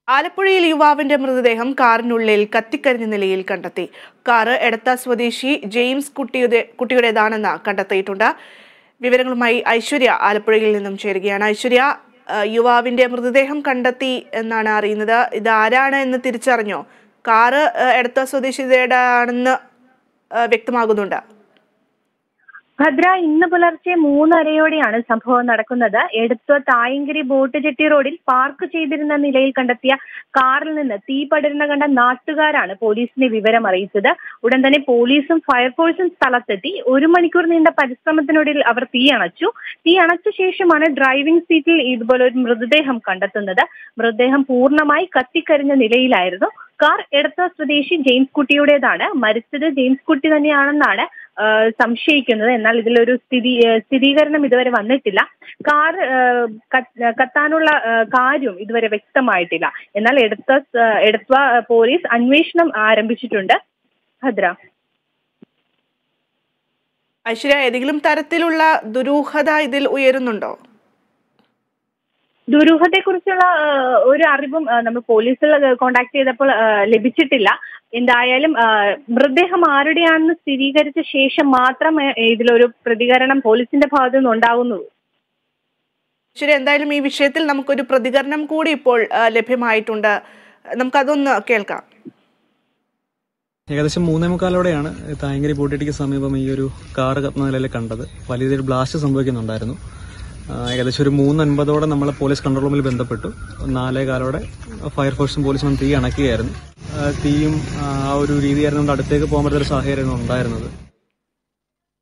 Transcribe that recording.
ആലപ്പുഴയിൽ യുവാവിന്റെ മൃതദേഹം കാറിനുള്ളിൽ കത്തിക്കരിഞ്ഞ നിലയിൽ കണ്ടെത്തി കാറ് എടത്ത സ്വദേശി ജെയിംസ് കുട്ടിയുടെ കുട്ടിയുടേതാണെന്ന് കണ്ടെത്തിയിട്ടുണ്ട് വിവരങ്ങളുമായി ഐശ്വര്യ ആലപ്പുഴയിൽ നിന്നും ചേരുകയാണ് ഐശ്വര്യ ആ, യുവാവിന്റെ മൃതദേഹം കണ്ടെത്തി എന്നാണ് അറിയുന്നത് ഇത് ആരാണ് എന്ന് തിരിച്ചറിഞ്ഞോ കാറ് ആ, എടത്ത സ്വദേശിയുടെ ആണെന്ന് ആ, വ്യക്തമാകുന്നുണ്ട് ഭദ്ര ഇന്ന് പുലർച്ചെ മൂന്നരയോടെയാണ് സംഭവം നടക്കുന്നത് എടുത്ത തായങ്കരി ബോട്ട് ജെട്ടി റോഡിൽ പാർക്ക് ചെയ്തിരുന്ന നിലയിൽ കണ്ടെത്തിയ കാറിൽ നിന്ന് തീ പടരുന്ന കണ്ട നാട്ടുകാരാണ് പോലീസിനെ വിവരം അറിയിച്ചത് ഉടൻ തന്നെ പോലീസും ഫയർഫോഴ്സും സ്ഥലത്തെത്തി ഒരു മണിക്കൂർ നീണ്ട പരിശ്രമത്തിനൊടുവിൽ അവർ തീ അണച്ചു തീ അണച്ച ശേഷമാണ് ഡ്രൈവിംഗ് സീറ്റിൽ ഇതുപോലെ ഒരു മൃതദേഹം കണ്ടെത്തുന്നത് മൃതദേഹം പൂർണ്ണമായി കത്തിക്കരിഞ്ഞ നിലയിലായിരുന്നു കാർ എടത്ത സ്വദേശി ജെയിംസ് കുട്ടിയുടേതാണ് മരിച്ചത് ജെയിംസ് കുട്ടി തന്നെയാണെന്നാണ് ആ, സംശയിക്കുന്നത് എന്നാൽ ഇതിലൊരു സ്ഥിതി ആ, സ്ഥിരീകരണം ഇതുവരെ വന്നിട്ടില്ല കാർ ആ, കത്ത്- കത്താനുള്ള ആ, കാര്യം ഇതുവരെ വ്യക്തമായിട്ടില്ല എന്നാൽ എടുത്ത എടുത്ത പോലീസ് അന്വേഷണം ആരംഭിച്ചിട്ടുണ്ട് ഭദ്ര ഐശ്വര്യ ഏതെങ്കിലും തരത്തിലുള്ള ദുരൂഹത ഇതിൽ ഉയരുന്നുണ്ടോ ദുരൂഹത്തെക്കുറിച്ചുള്ള ആ, ഒരു അറിവും ആ, നമ്മൾ പോലീസിൽ കോണ്ടാക്ട് ചെയ്തപ്പോൾ ആ, ലഭിച്ചിട്ടില്ല എന്തായാലും ആ, മൃതദേഹം ആരുടെയാണെന്ന് സ്ഥിരീകരിച്ച ശേഷം മാത്രമേ ഇതിലൊരു പ്രതികരണം പോലീസിന്റെ ഭാഗത്തു നിന്ന് ഉണ്ടാകുന്നുള്ളൂ ശരി എന്തായാലും ഈ വിഷയത്തിൽ നമുക്കൊരു പ്രതികരണം കൂടി ഇപ്പോൾ ആ, ലഭ്യമായിട്ടുണ്ട് നമുക്കതൊന്ന് കേൾക്കാം ഏകദേശം മൂന്നേ മുക്കാലോടെയാണ് തായങ്കരി ബോട്ടിക്ക് സമീപം ഈ ഒരു കാറ് കത്തുന്ന നിലയിൽ കണ്ടത് വലിയ രീതിയിൽ ബ്ലാസ്റ്റ് സംഭവിക്കുന്നുണ്ടായിരുന്നു ആ, ഏകദേശം ഒരു മൂന്ന് അൻപതോടെ നമ്മൾ പോലീസ് കൺട്രോൾ റൂമിൽ ബന്ധപ്പെട്ടു നാലേ കാലോടെ ഫയർഫോഴ്സും പോലീസും വന്ന് തീ അണക്കുകയായിരുന്നു ആ, തീയും ആ ഒരു രീതിയായിരുന്നു കൊണ്ട് അടുത്തേക്ക് പോകാൻ പറ്റുന്ന ഒരു സാഹചര്യമാണ് ഉണ്ടായിരുന്നത്